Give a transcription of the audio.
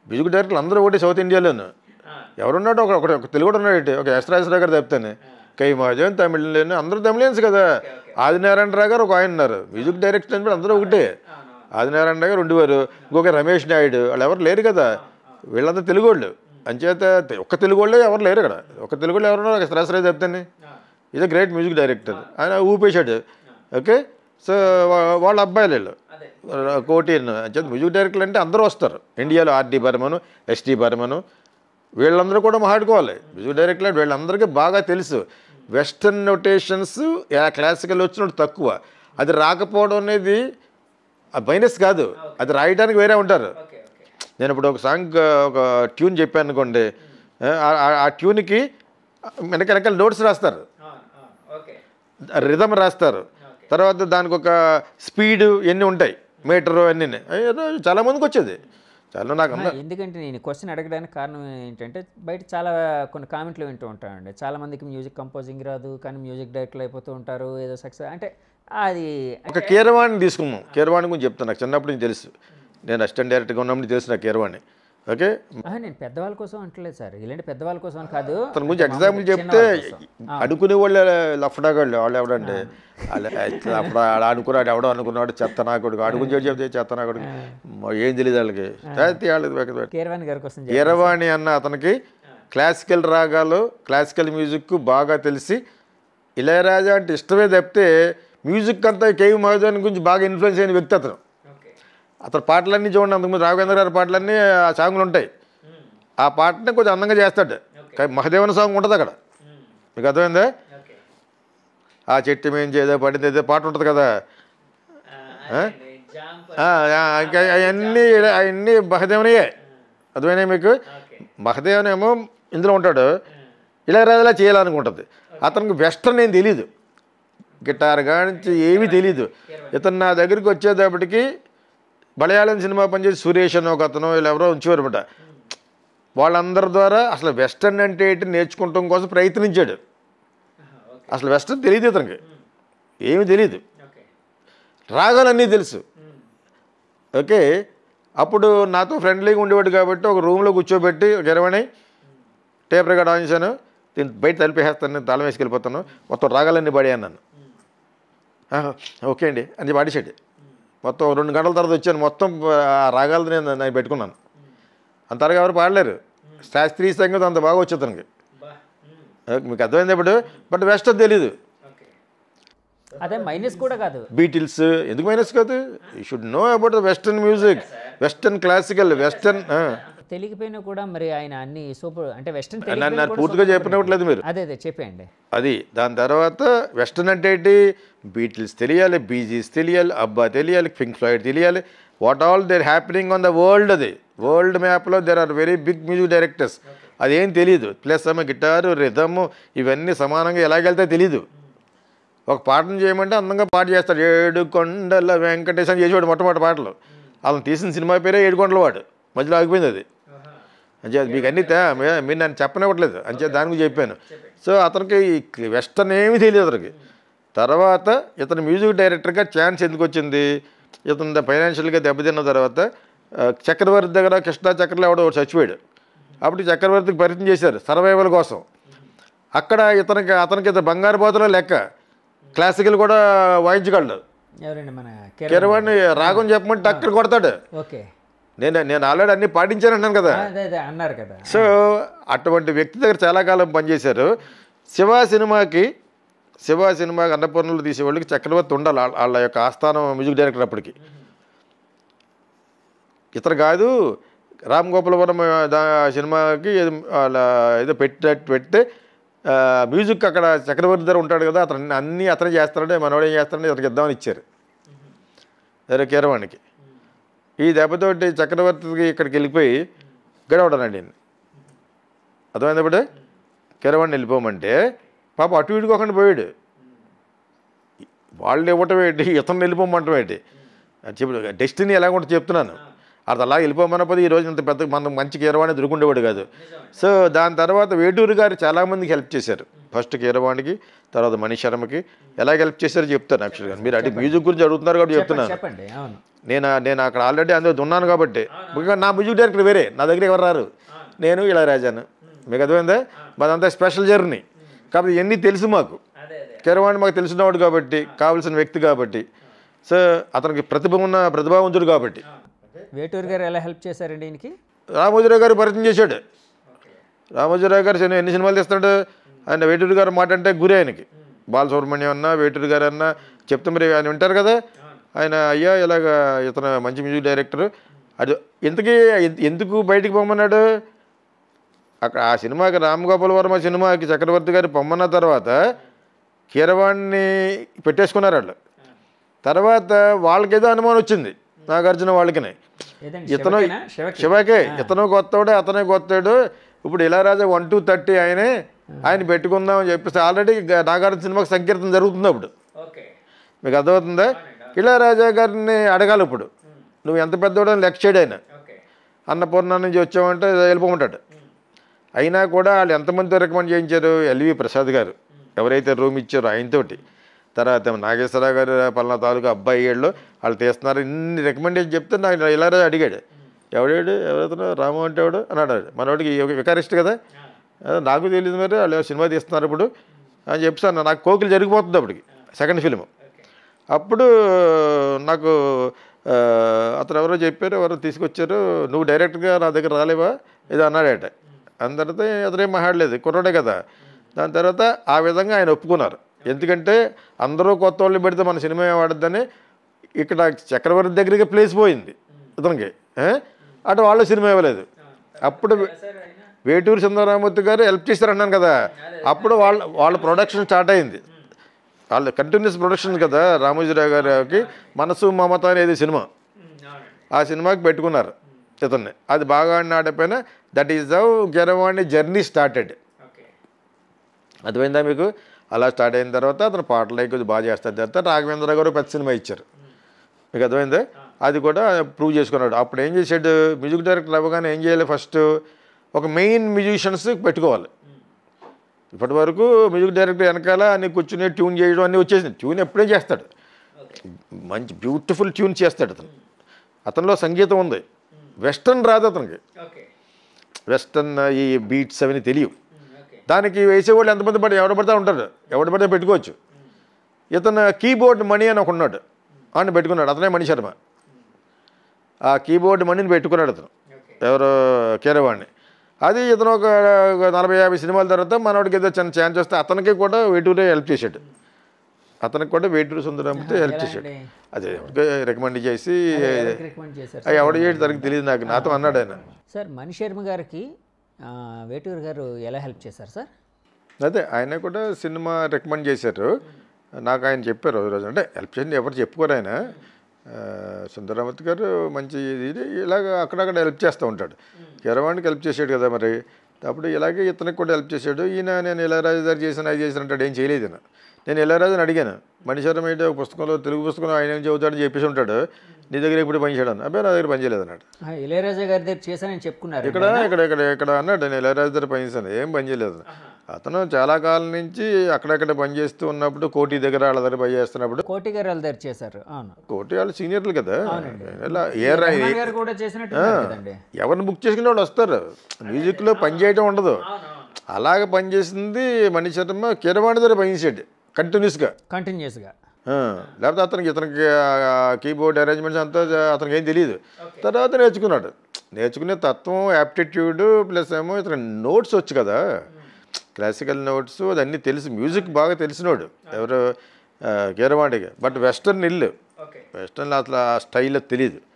Music డైరెక్టర్లు అందరూ ఒకటి సౌత్ ఇండియాలోను ఎవరున్నాడు ఒక ఒక- ఒక తెలుగుడు ఉన్నాడు ఒక ఎస్ రాజేశ్వర గారు చెప్తాను కై మహాజన్ తమిళని అందరూ తమిళన్స్ కదా ఆదినారాయణ రావు గారు ఒక ఆయన ఉన్నారు మ్యూజిక్ డైరెక్టర్ అంటే అందరూ ఒకటే ఆదినారాయణ రావు గారు ఉండేవారు ఇంకొక రమేష్ నాయుడు వాళ్ళు ఎవరు లేరు కదా వీళ్ళంతా తెలుగు వాళ్ళు అంచేత తె- ఒక్క తెలుగు వాళ్ళే ఎవరు లేరు ఇక్కడ ఒక తెలుగు వాళ్ళు ఎవరున్నారు ఒక సరాసరి చెప్తాను ఇది గ్రేట్ మ్యూజిక్ డైరెక్టర్ ఆయన ఊపేశాడు ఓకే సో వా- వాళ్ళ అబ్బాయిలు వీళ్ళు కోటి అంచేత మ్యూజిక్ డైరెక్టర్లు అంటే అందరూ వస్తారు ఇండియాలో ఆర్డి బర్మను ఎస్టీ బర్మను వీళ్ళందరూ కూడా మాట్లాడుకోవాలి మ్యూజిక్ డైరెక్టర్లు అంటే వీళ్ళందరికీ బాగా తెలుసు వెస్టర్న్ నొటేషన్స్ క్లాసికల్ వచ్చినట్టు తక్కువ అది రాకపోవడం అనేది మైనస్ కాదు అది రాయడానికి వేరే ఉంటారు నేను ఇప్పుడు ఒక సాంగ్ ఒక ట్యూన్ చెప్పాను అనుకోండి ఆ- ఆ- ఆ ట్యూన్కి వెనక వెనకాల నోట్స్ రాస్తారు రిధమ్ రాస్తారు తర్వాత దానికి ఒక స్పీడ్ ఎన్ని ఉంటాయి మీటరు అన్నీ చాలా మందికి వచ్చేది చాలా నాకు ఆ, ఎందుకంటే నేను క్వశ్చన్ అడగడానికి కారణం ఏంటంటే బయట చాలా కొన్ని కామెంట్లు వింటూ ఉంటానండి చాలా మందికి మ్యూజిక్ కంపోజింగ్ రాదు కానీ మ్యూజిక్ డైరెక్టర్ అయిపోతూ ఉంటారు ఏదో సక్సెస్ అంటే అది ఒక కీరవాణి తీసుకున్నాం కీరవాణి గురించి చెప్తాను నాకు చిన్నప్పటి నుంచి తెలుసు నేను అసిస్టెంట్ డైరెక్టర్గా ఉన్నప్పుడు తెలుసు నాకు కీరవాణి ఓకే ఆహా, నేను పెద్దవాళ్ళ కోసం అంటలేదు సార్ ఇలాంటి పెద్దవాళ్ళ కోసం అని కాదు అతని గురించి ఎగ్జాంపుల్ చెప్తే అనుకునే వాళ్ళు లఫడాగాళ్ళు వాళ్ళు ఎవడండి వాళ్ళు లఫడా ఆడ అనుకున్నాడు ఎవడో అనుకున్నాడు చెత్త నాకుడు ఆడు గురించి చెప్తే చెత్త నాకుడు ఏం తెలియదు వాళ్ళకి చేతి వాళ్ళకి కేరవాణి గారి కోసం చెప్ప- కీరవాణి అన్న అతనికి క్లాసికల్ రాగాలు క్లాసికల్ మ్యూజిక్ బాగా తెలిసి ఇళయరాజా అంటే ఇష్టమే తప్పితే మ్యూజిక్ అంతా కేవి మహాజన్ గురించి బాగా ఇన్ఫ్లుయెన్స్ అయిన వ్యక్తి అతను అతని పాటలన్నీ చూడండి అంతకుముందు రాఘవేంద్ర గారి పాటలన్నీ ఆ సాంగ్లు ఉంటాయి ఆ పాటని కొంచెం అందంగా చేస్తాడు కానీ మహదేవన సాంగ్ ఉంటుంది అక్కడ మీకు అర్థమైందా ఆ చెట్టు మేము చేదో పడింది ఏదో పాట ఉంటుంది కదా ఆ, ఆ, ఇంకా అవన్నీ అవన్నీ మహదేవనయే అర్థమైనా మీకు మహదేవనేమో ఇందులో ఉంటాడు ఇలా రాజులా చేయాలనుకుంటుంది అతనికి వెస్ట్రన్ ఏం తెలీదు గిటార్ కానించి ఏమీ తెలీదు ఇతను నా దగ్గరికి వచ్చేటప్పటికి మలయాళం సినిమా పనిచేసి సురేష్ అని ఒక అతను వీళ్ళు ఎవరో ఉంచేవారు అనమాట వాళ్ళందరి ద్వారా అసలు వెస్టర్న్ అంటే ఏంటి నేర్చుకోవటం కోసం ప్రయత్నించాడు అసలు వెస్టర్న్ తెలియదు ఇతనికి ఏమీ తెలియదు రాగాలన్నీ తెలుసు ఓకే అప్పుడు నాతో ఫ్రెండ్లీగా ఉండేవాడు కాబట్టి ఒక రూమ్లో కూర్చోబెట్టి గిరవణి టేప్ రికార్డ్ ఆన్ చేశాను దీన్ని బయట తలిపేస్తాను నేను తాళం వేసుకెళ్ళిపోతాను మొత్తం రాగాలన్నీ పడి అన్నాను "ఆహా, ఓకే అండి అని పాడేసాడు మొత్తం రెండు గంటల తర్వాత వచ్చాను మొత్తం ఆ రాగాలు నేను నేను పెట్టుకున్నాను అంతగా ఎవరు పాడలేరు శాస్త్రీయ సంగీతం అంత బాగా వచ్చేది అతనికి మీకు అర్థమైంది ఇప్పుడు బట్ వెస్టర్న్ తెలీదు అదే మైనస్ కూడా కాదు బీటిల్స్ ఎందుకు మైనస్ కాదు you should know about the western music western classical western తెలియకపోయినా కూడా మరి ఆయన అన్ని సూపర్ అంటే వెస్టర్న్ నన్ను పూర్తిగా చెప్పినట్లేదు మీరు అదే అదే చెప్పేయండి అది దాని తర్వాత వెస్టర్న్ అంటే ఏంటి బీటిల్స్ తెలియాలి బీజీస్ తెలియాలి అబ్బా తెలియాలి పింక్ ఫ్లాయిడ్ తెలియాలి what all there happening on the world అది వరల్డ్ మ్యాప్లో there are very big music directors అదేం తెలియదు ప్లస్ ఏమో గిటారు రిథము ఇవన్నీ సమానంగా ఎలాగెళ్తే తెలీదు ఒక పాటను చేయమంటే అందంగా పాట చేస్తాడు ఏడు కొండల వెంకటేశ్ అని చేసేవాడు మొట్టమొదటి పాటలు వాళ్ళని తీసిన సినిమా పేరే ఏడు కొండల వాడు మధ్యలో ఆగిపోయింది అది అంచే మీకు అన్ని తే- మీ- మీరు నన్ను చెప్పనివ్వట్లేదు అంచే దాని గురించి చెప్పాను సో అతనికి ఈ వెస్టర్న్ ఏమీ తెలియదు అతనికి తర్వాత ఇతను మ్యూజిక్ డైరెక్టర్గా ఛాన్స్ ఎందుకు వచ్చింది ఇతను ఫైనాన్షియల్గా దెబ్బతిన్న తర్వాత ఆ, చక్రవర్తి దగ్గర కృష్ణా చక్రలో ఎవడో ఒకడు చచ్చిపోయాడు అప్పుడు ఈ చక్రవర్తికి పరిచయం చేశారు సర్వైవల్ కోసం అక్కడ ఇతనికి అతనికి ఇతను బంగారు పోతలో లెక్క క్లాసికల్ కూడా వాయించగలడు ఎవరండి మన కేరళ కిరవాణి రాగం చెప్పమంటే టక్కర్ కొడతాడు ఓకే నేను నేను ఆల్రెడీ అన్ని పాటించాను అన్నాను కదా అదే అదే అన్నారు కదా సో అటువంటి వ్యక్తి దగ్గర చాలా కాలం పనిచేశారు శివ సినిమాకి శివ సినిమాకి అన్నపూర్ణలు తీసేవాళ్ళకి చక్రవర్తి ఉండాలి వాళ్ళ- వాళ్ళ యొక్క ఆస్థానం మ్యూజిక్ డైరెక్టర్ అప్పటికి ఇతను కాదు రామ్ గోపాలవరం దా సినిమాకి ఏదో వాళ్ళ ఏదో పెట్టి పెడితే ఆ, మ్యూజిక్ అక్కడ చక్రవర్తి దగ్గర ఉంటాడు కదా అతను అన్నీ అతనే చేస్తాడంటే మనోడు ఏం చేస్తాడంటే అతనికి ఇద్దామని ఇచ్చారు వేరే కీరవాణికి ఈ దెబ్బతోటి చక్రవర్తికి ఇక్కడికి వెళ్ళిపోయి గడవడనండి నేను అర్థమైంది ఇప్పుడు కిరవాణి వెళ్ళిపోమంటే పాప అటు ఇటుకోకుండా పోయాడు వాళ్ళు ఇవ్వటం ఏంటి ఇతను వెళ్ళిపోమంటాం ఏంటి అది చెప్పు డెస్టినీ ఎలా ఉంటుంది చెప్తున్నాను అది అలా వెళ్ళిపోమన్నప్పుడు ఈ రోజు ఇంత పెద్ద మన మంచి కీరవాణి దొరుకుండేవాడు కాదు సో దాని తర్వాత వేటూరు గారు చాలామందికి హెల్ప్ చేశారు ఫస్ట్ కీరవాణికి తర్వాత మణి శర్మకి ఎలా హెల్ప్ చేశారో చెప్తాను యాక్చువల్గా మీరు అడిగి మ్యూజిక్ గురించి అడుగుతున్నారు కాబట్టి చెప్తున్నాను చెప్పండి అవును నేను నేను అక్కడ ఆల్రెడీ అందులో ఉన్నాను కాబట్టి ముఖ్యంగా నా మ్యూజిక్ డైరెక్టర్ వేరే నా దగ్గర ఎవరు రారు నేను ఇలా రాజాను మీకు అర్థమైందా మాదంతా స్పెషల్ జర్నీ కాబట్టి ఇవన్నీ తెలుసు మాకు అదే అదే కిరవాణి మాకు తెలిసినవాడు కాబట్టి కావలసిన వ్యక్తి కాబట్టి సో అతనికి ప్రతిభ ఉన్న ప్రతిభావంతుడు కాబట్టి వేటూరు గారు ఎలా హెల్ప్ చేశారండి ఈయనకి రామోజీరావు గారు పరిచయం చేశాడు రామోజీరావు గారు సినిమా ఎన్ని సినిమాలు తీస్తాడు ఆయన వేటూరు గారు మాట అంటే గురి ఆయనకి బాలసుబ్రహ్మణ్యం అన్న వేటూరు గారు అన్న చెప్తే మరి ఆయన వింటారు కదా ఆయన అయ్యా ఇలాగ ఇతను మంచి మ్యూజిక్ డైరెక్టర్ అది ఇంతకీ ఎన్- ఎందుకు బయటికి పొమ్మన్నాడు అక్కడ ఆ సినిమాకి రామ్ గోపాల్ వర్మ సినిమాకి చక్రవర్తి గారు పొమ్మన్న తర్వాత కీరవాణ్ణి పెట్టేసుకున్నారు వాళ్ళు తర్వాత వాళ్ళకేదో అనుమానం వచ్చింది నాగార్జున వాళ్ళకినే ఏదండి ఇతను శివకేనా? శివకి శివకే ఇతను కొత్తవాడు అతనే కొత్తాడు ఇప్పుడు ఇళయరాజా వన్ టూ థర్టీ ఆయనే ఆయన పెట్టుకుందాం అని చెప్పేసి ఆల్రెడీ నాగార్జున సినిమాకి సంకీర్తన జరుగుతుంది అప్పుడు ఓకే మీకు అర్థమవుతుందా ఇళయరాజా గారిని అడగాలి ఇప్పుడు నువ్వు ఎంత పెద్దవాడు అని లెక్క చేయడు ఆయన ఓకే అన్నపూర్ణ నుంచి వచ్చావంటే వెళ్ళిపోమంటాడు అయినా కూడా వాళ్ళు ఎంతమందితో రికమెండ్ చేయించారు ఎల్వి ప్రసాద్ గారు ఎవరైతే రూమ్ ఇచ్చారో ఆయనతోటి తర్వాత నాగేశ్వరరావు గారు పలానా తాలూకా అబ్బాయి ఏళ్ళు వాళ్ళు తీస్తున్నారు ఇన్ని రికమెండేషన్ చెప్తే నాకు ఇలా అడిగాడు ఎవడాడు ఎవరైతే రాము అంటే ఎవడు అని అన్నాడు మనోడికి వికారిస్ట్ కదా అదే నాకు తెలియదు మరి వాళ్ళు సినిమా తీస్తున్నారు ఇప్పుడు అని చెప్పాను నాకు కోకిలు జరిగిపోతుంది అప్పటికి సెకండ్ ఫిలిం అప్పుడు నాకు ఆ, అతను ఎవరో చెప్పారు ఎవరో తీసుకొచ్చారు నువ్వు డైరెక్ట్గా నా దగ్గర రాలేవా ఇది అన్నాడట అందరితో అతనేం మాట్లాడలేదు కుర్రాడే కదా దాని తర్వాత ఆ విధంగా ఆయన ఒప్పుకున్నారు ఎందుకంటే అందరూ కొత్త వాళ్ళు పెడితే మన సినిమా వాడద్దని ఇక్కడ చక్రవర్తి దగ్గరికి ప్లేస్ పోయింది ఇతనికి ఏ? అటు వాళ్ళు సినిమా ఇవ్వలేదు అప్పుడు వేటూరు సుందరరామూర్తి గారు హెల్ప్ చేశారు అన్నాను కదా అప్పుడు వాళ్ళ వాళ్ళ ప్రొడక్షన్ స్టార్ట్ అయింది వాళ్ళ కంటిన్యూస్ ప్రొడక్షన్ కదా రామోజీరావు గారికి మనసు మమత అనేది సినిమా ఆ సినిమాకి పెట్టుకున్నారు ఇతన్ని అది బాగా ఆడిపోయినా that is how Keeravani journey started okay అర్థమైందా మీకు అలా స్టార్ట్ అయిన తర్వాత అతను పాటలు ఎక్కువ బాగా చేస్తారు తర్వాత రాఘవేంద్ర గారు పెద్ద సినిమా ఇచ్చారు మీకు అర్థమైందా అది కూడా ప్రూవ్ చేసుకున్నాడు అప్పుడు ఏం చేశాడు మ్యూజిక్ డైరెక్టర్ అవ్వగానే ఏం చేయాలి ఫస్ట్ ఒక మెయిన్ మ్యూజిషియన్స్ పెట్టుకోవాలి ఇప్పటి వరకు మ్యూజిక్ డైరెక్టర్ వెనకాల అన్ని కూర్చుని ట్యూన్ చేయడం అన్నీ వచ్చేసింది ట్యూన్ ఎప్పుడే చేస్తాడు మంచి బ్యూటిఫుల్ ట్యూన్ చేస్తాడు అతను అతనిలో సంగీతం ఉంది వెస్టర్న్ రాదు అతనికి ఓకే వెస్టర్న్ ఈ బీట్స్ అవన్నీ తెలియవు ఓకే దానికి వేసేవాళ్ళు ఎంతమంది పడి ఎవడ పడితే ఉంటారు ఎవడ పడితే పెట్టుకోవచ్చు ఇతను కీబోర్డ్ మణి అని ఒక ఉన్నాడు ఆయన పెట్టుకున్నాడు అతనే మణి శర్మ ఆ కీబోర్డ్ మణిని పెట్టుకున్నాడు అతను ఓకే ఎవరు కీరవాణి అది ఇతను ఒక ఒక నలభై యాభై సినిమాల తర్వాత మనోడికి ఏదో చిన్న ఛాన్స్ వస్తే అతనికి కూడా వేటూరే హెల్ప్ చేశాడు అతనికి కూడా వేటూరు సుందరమ్మతో హెల్ప్ చేశాడు అదే రికమెండ్ చేసి రికమెండ్ చేశారు ఆ ఎవడు చేయడం తనకి తెలియదు నాకు నాతో అన్నాడు ఆయన సార్ మణి శర్మ గారికి ఆ, వేటూరు గారు ఎలా హెల్ప్ చేశారు సార్ అదే ఆయన కూడా సినిమా రికమెండ్ చేశారు నాకు ఆయన చెప్పారు ఒక రోజు అంటే హెల్ప్ చేయండి ఎవరు చెప్పుకోరు ఆయన ఆ, సుందరమూర్తి గారు మంచి ఇది ఇలాగ అక్కడక్కడ హెల్ప్ చేస్తూ ఉంటాడు కిరవాణికి హెల్ప్ చేశాడు కదా మరి అప్పుడు ఇలాగే ఇతనికి కూడా హెల్ప్ చేశాడు ఈయన నేను ఇళయరాజు గారు చేసిన అది చేసిన అంటాడు ఏం చేయలేదు ఈయన నేను ఇళయరాజుని అడిగాను మణిశరం ఏంటి ఒక పుస్తకంలో తెలుగు పుస్తకంలో ఆయన ఏం చదువుతాడని చెప్పేసి ఉంటాడు నీ దగ్గర ఇప్పుడు పని చేయడాను అబ్బాయి నా దగ్గర పని చేయలేదు అన్నాడు ఆ, ఇళయరాజా గారి దగ్గర చేశానని చెప్పుకున్నారు ఇక్కడ ఇక్కడ ఇక్కడ ఇక్కడ అన్నాడు నేను ఇళయరాజు దగ్గర పనిచేశాను ఏం పని చేయలేదు అతను చాలా కాలం నుంచి అక్కడక్కడ పనిచేస్తూ ఉన్నప్పుడు కోటి దగ్గర వాళ్ళ దగ్గర పని చేస్తున్నప్పుడు కోటి గారు వాళ్ళ దగ్గర చేశారు అవును కోటి వాళ్ళు సీనియర్లు కదా ఇలా ఏ రా- రెహమాన్ గారు కూడా చేసినట్టు కదండి ఎవరిని బుక్ చేసుకునే వాళ్ళు వస్తారు మ్యూజిక్లో పని చేయడం ఉండదు అలాగ పనిచేసింది మణి శర్మ కిరవాణి దగ్గర పనిచేసాడు కంటిన్యూస్గా కంటిన్యూస్గా ఆ, లేకపోతే అతనికి ఇతనికి కీబోర్డ్ అరేంజ్మెంట్స్ అంతా అతనికి ఏం తెలియదు తర్వాత నేర్చుకున్నాడు నేర్చుకునే తత్వం యాప్టిట్యూడ్ ప్లస్ ఏమో ఇతను నోట్స్ వచ్చు కదా క్లాసికల్ నోట్స్ అదన్నీ తెలుసు మ్యూజిక్ బాగా తెలిసినోడు ఎవరు కీరవాణికి బట్ వెస్టర్న్ ఇల్లు ఓకే వెస్టర్న్ అసలు ఆ స్టైల్ తెలియదు